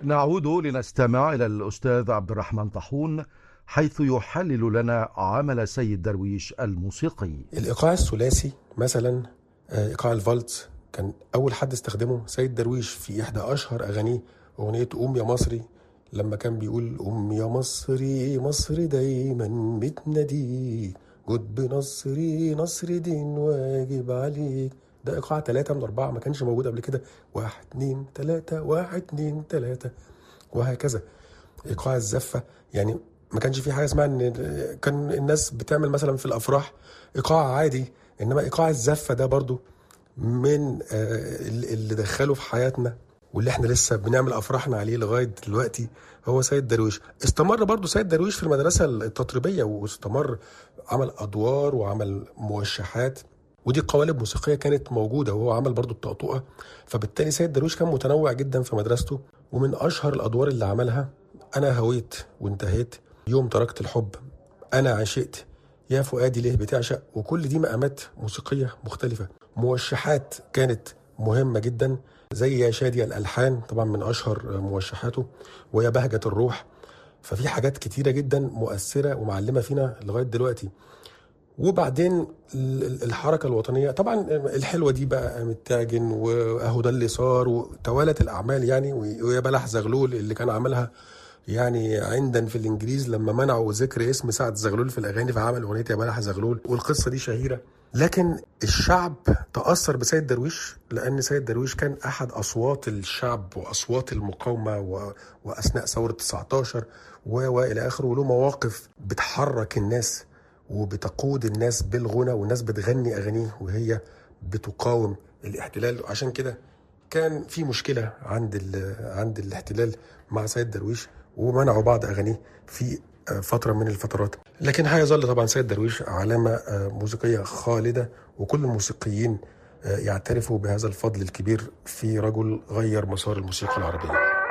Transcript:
نعود لنستمع إلى الأستاذ عبد الرحمن طاحون حيث يحلل لنا عمل سيد درويش الموسيقي الإيقاع الثلاثي مثلا آه، إيقاع الفالتس كان أول حد استخدمه سيد درويش في إحدى أشهر أغانيه أغنية قوم يا مصري لما كان بيقول قوم يا مصري مصر دايما بتناديك جد بنصري نصر دين واجب عليك ده إيقاع ثلاثة من أربعة ما كانش موجود قبل كده واحد اتنين تلاتة واحد اتنين تلاتة وهكذا إيقاع الزفة يعني ما كانش في حاجة اسمها إن كان الناس بتعمل مثلا في الأفراح إيقاع عادي إنما إيقاع الزفة ده برضو من آه، اللي دخله في حياتنا واللي احنا لسه بنعمل افراحنا عليه لغايه دلوقتي هو سيد درويش استمر برضو سيد درويش في المدرسه التطريبيه واستمر عمل ادوار وعمل موشحات ودي قوالب موسيقيه كانت موجوده وهو عمل برضو الطقطقه فبالتالي سيد درويش كان متنوع جدا في مدرسته ومن اشهر الادوار اللي عملها انا هويت وانتهيت يوم تركت الحب انا عشقت يا فؤادي ليه بتعشق وكل دي مقامات موسيقيه مختلفه موشحات كانت مهمه جدا زي يا شادي الالحان طبعا من اشهر موشحاته ويا بهجه الروح ففي حاجات كتيره جدا مؤثره ومعلمه فينا لغايه دلوقتي وبعدين ال- الحركه الوطنيه طبعا الحلوه دي بقى متاجن واهو ده اللي صار وتوالت الاعمال يعني ويا بلح زغلول اللي كان عملها يعني عندن في الانجليز لما منعوا ذكر اسم سعد زغلول في الاغاني فعمل اغنيه يا بلح زغلول والقصه دي شهيره لكن الشعب تاثر بسيد درويش لان سيد درويش كان احد اصوات الشعب واصوات المقاومه و... واثناء ثوره 19 و... والى اخره وله مواقف بتحرك الناس وبتقود الناس بالغنى والناس بتغني اغانيه وهي بتقاوم الاحتلال عشان كده كان في مشكله عند ال... عند الاحتلال مع سيد درويش ومنعوا بعض اغانيه في آه، فتره من الفترات لكن هيظل طبعا سيد درويش علامه آه، موسيقيه خالده وكل الموسيقيين آه، يعترفوا بهذا الفضل الكبير في رجل غير مسار الموسيقى العربيه